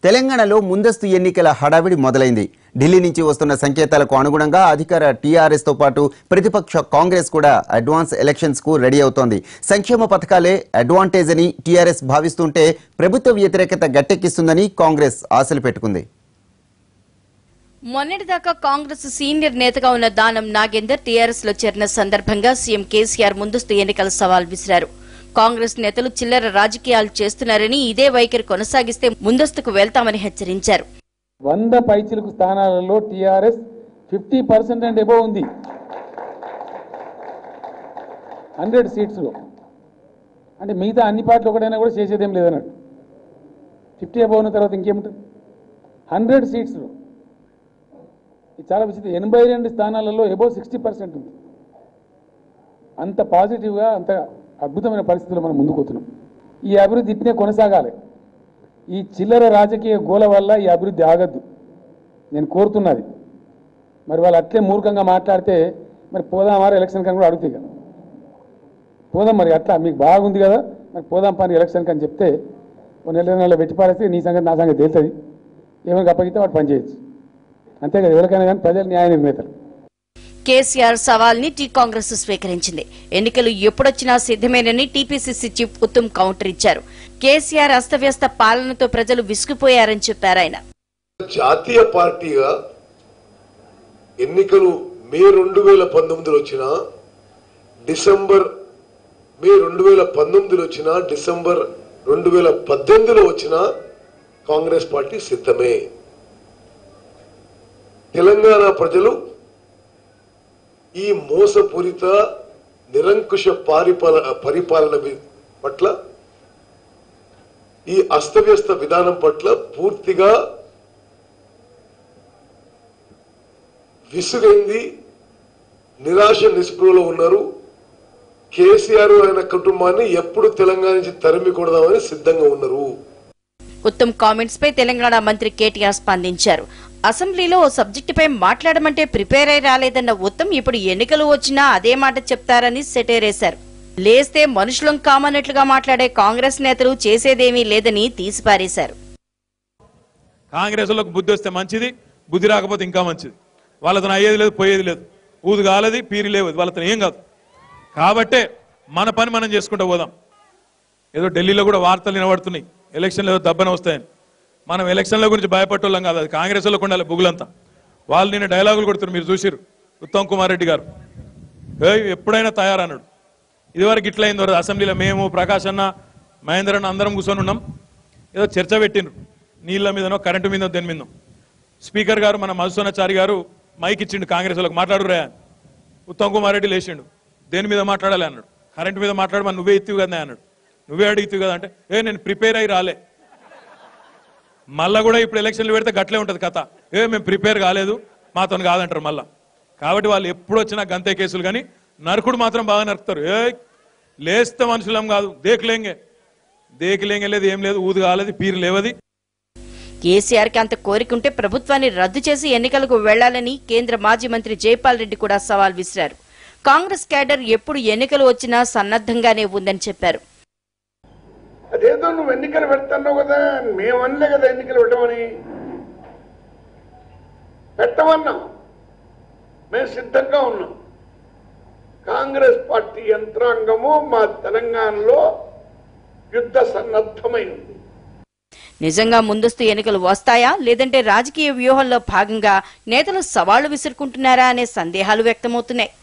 తెలంగాణలో ముందస్తు ఎన్నికల హడావిడి మొదలైంది ఢిల్లీ నుంచి వస్తున్న సంకేతాలకు అనుగుణంగా అధికార టీఆర్ఎస్ తో పాటు ప్రతిపక్ష కాంగ్రెస్ కూడా అడ్వాన్స్ ఎలక్షన్స్ కు రెడీ అవుతోంది సంక్షేమ పథకాలే అడ్వాంటేజ్ అని టీఆర్ఎస్ భావిస్తుంటే ప్రభుత్వ వ్యతిరేకత గట్టెక్కిస్తుందని కాంగ్రెస్ ఆశలు పెట్టుకుంది మొన్నటిదాకా కాంగ్రెస్ సీనియర్ నేతగా ఉన్న దానం నాగేందర్ టీఆర్ఎస్ లో చేరిన సందర్భంగా సీఎం కేసీఆర్ ముందస్తు ఎన్నికల సవాల్ విసిరారు కాంగ్రెస్ నేతలు చిల్లర రాజకీయాలు చేస్తున్నారని ఇదే వైఖరి కొనసాగిస్తే ముందస్తుకు వెళ్తామని హెచ్చరించారు వంద పైచిలుకు స్థానాలలో TRS fifty percent and above ఉంది హండ్రెడ్ సీట్స్లో అంటే మిగతా అన్ని పార్టీలు ఒకటైనా కూడా చేసేదేం లేదన్నట్టు ఫిఫ్టీ అబో ఉన్న తర్వాత ఇంకేముంటుంది హండ్రెడ్ సీట్స్లో ఇది చాలా విచిత్రం ఎనభై రెండు స్థానాలలో ఎబో సిక్స్టీ పర్సెంట్ ఉంది అంత పాజిటివ్గా అంత అద్భుతమైన పరిస్థితుల్లో మనం ముందుకు పోతున్నాం ఈ అభివృద్ధి ఇట్నే కొనసాగాలి ఈ చిల్లర రాజకీయ గోల వల్ల ఈ అభివృద్ధి ఆగద్దు నేను కోరుతున్నది మరి వాళ్ళు అట్లే మూర్ఖంగా మాట్లాడితే మరి పోదామారా ఎలక్షన్ కని కూడా అడుగుతాయి కదా పోదాం మరి అట్లా మీకు బాగుంది కదా మరి పోదాం పని ఎలక్షన్ కని చెప్తే ఓ నెల నెల పెట్టి పారేస్తే నీ సంగతి నా సంగతి తెలుస్తుంది ఏమైనా అప్పగితే వాడు పని చేయొచ్చు అంతే కదా ఎవరికైనా కానీ ప్రజలు న్యాయ నిర్ణేతలు కేసీఆర్ సవాల్ ని టీ కాంగ్రెస్ స్వీకరించింది ఎన్నికలు ఎప్పుడొచ్చినా సిద్దమేనని టీపీసీసీ చీఫ్ ఉత్తమ్ కౌంటర్ ఇచ్చారు కేసీఆర్ అస్తవ్యస్త పాలనతో ప్రజలు విసిగిపోయారని చెప్పారు ఆయన జాతీయ పార్టీగా ఎన్నికలు మే రెండు వేల పంతొమ్మిదిలో వచ్చిన డిసెంబర్ మే రెండు వేల పంతొమ్మిదిలో వచ్చిన డిసెంబర్ రెండు వేల పద్దెనిమిదిలో వచ్చిన కాంగ్రెస్ పార్టీ సిద్ధమే తెలంగాణ ప్రజలు ఈ మోసపూరిత నిరంకుశ పారిపాల పరిపాలన వి- పట్ల ఈ అస్తవ్యస్త విధానం పట్ల పూర్తిగా విసుగైంది నిరాశ నిస్పృహలో ఉన్నారు కేసీఆర్ ఆయన కుటుంబాన్ని ఎప్పుడు తెలంగాణ నుంచి తరిమి కొడదామని సిద్ధంగా ఉన్నారు ఉత్తమ్ కామెంట్స్ పై తెలంగాణ మంత్రి కేటీఆర్ స్పందించారు అసెంబ్లీలో ఓ సబ్జెక్టుపై మాట్లాడమంటే ప్రిపేర్ అయి రాలేదన్న ఉత్తమ్ ఇప్పుడు ఎన్నికలు వచ్చినా అదే మాట చెప్తారని సెటేరేశారు లేస్తే మనుషులం కామన్నట్లుగా మాట్లాడే కాంగ్రెస్ నేతలు చేసేదేమీ లేదని తీసిపారేశారు కాంగ్రెస్ వాళ్ళకు బుద్ధి వస్తే మంచిది బుద్ధి రాకపోతే ఇంకా మంచిది వాళ్ళతో అయ్యేది లేదు పోయేది లేదు ఊదు కాలది పీరి లేవు వాళ్ళతో ఏం కాదు కాబట్టే మన పని మనం చేసుకుంటూ పోదాం ఏదో ఢిల్లీలో కూడా వార్తలు వినబడుతున్నాయి ఎలక్షన్లు ఏదో దెబ్బన వస్తాయని మనం ఎలక్షన్ల గురించి భయపట్టోళ్ళం కాదు అది కాంగ్రెస్ వాళ్ళకు ఉండాలి బుగులంతా వాళ్ళు నిన్న డైలాగులు కొడుతున్నారు మీరు చూసిరు ఉత్తమ్ కుమార్ రెడ్డి గారు ఏయ్ ఎప్పుడైనా తయారన్నాడు ఇదివరకు ఇట్లా అయింది వరకు అసెంబ్లీలో మేము ప్రకాష్ అన్న మహేందర్ అన్న అందరం కూర్చొని ఉన్నాం ఏదో చర్చ పెట్టిండ్రు నీళ్ళ మీదనో కరెంటు మీదనో దేని మీదనో స్పీకర్ గారు మన మధుసూనాచారి గారు మైక్ ఇచ్చిండు కాంగ్రెస్ వాళ్ళకి మాట్లాడురా అని. ఉత్తమ్ కుమార్ రెడ్డి లేచిండు దేని మీద మాట్లాడాలి అన్నాడు కరెంటు మీద మాట్లాడమని నువ్వే ఇత్తివి కదా అన్నాడు నువ్వే అడిగితివి కదా అంటే ఏ నేను ప్రిపేర్ అయి రాలే మళ్ళా కూడా ఇప్పుడు ఎలక్షన్లు పెడితే గట్లే ఉంటుంది కథ ఏ మేము ప్రిపేర్ కాలేదు మాతో కాదంటారు మళ్ళా కాబట్టి వాళ్ళు ఎప్పుడు వచ్చినా గంతే కేసులు కానీ నరకుడు మాత్రం బాగా నరుకుతారు ఏ లేస్తే మనుషులం కాదు దేకులేంగే దేకులేంగే లేదు ఏం లేదు ఊదు కాలేదు పీరు లేవది కేసీఆర్ కి అంత కోరికుంటే ప్రభుత్వాన్ని రద్దు చేసి ఎన్నికలకు వెళ్లాలని కేంద్ర మాజీ మంత్రి జైపాల్ రెడ్డి కూడా సవాల్ విసిరారు కాంగ్రెస్ క్యాడర్ ఎప్పుడు ఎన్నికలు వచ్చినా సన్నద్ధంగానే ఉందని చెప్పారు అదేదో నువ్వు ఎన్నికలు పెడుతున్నావు కదా మేము అనలే కదా ఎన్నికలు పెట్టమని పెట్టమన్నాం మేము సిద్ధంగా ఉన్నాం కాంగ్రెస్ పార్టీ యంత్రాంగము మా తెలంగాణలో యుద్ధ సన్నద్ధమై ఉంది నిజంగా ముందస్తు ఎన్నికలు వస్తాయా లేదంటే రాజకీయ వ్యూహంలో భాగంగా నేతలు సవాళ్లు విసురుకుంటున్నారా అనే సందేహాలు వ్యక్తమవుతున్నాయి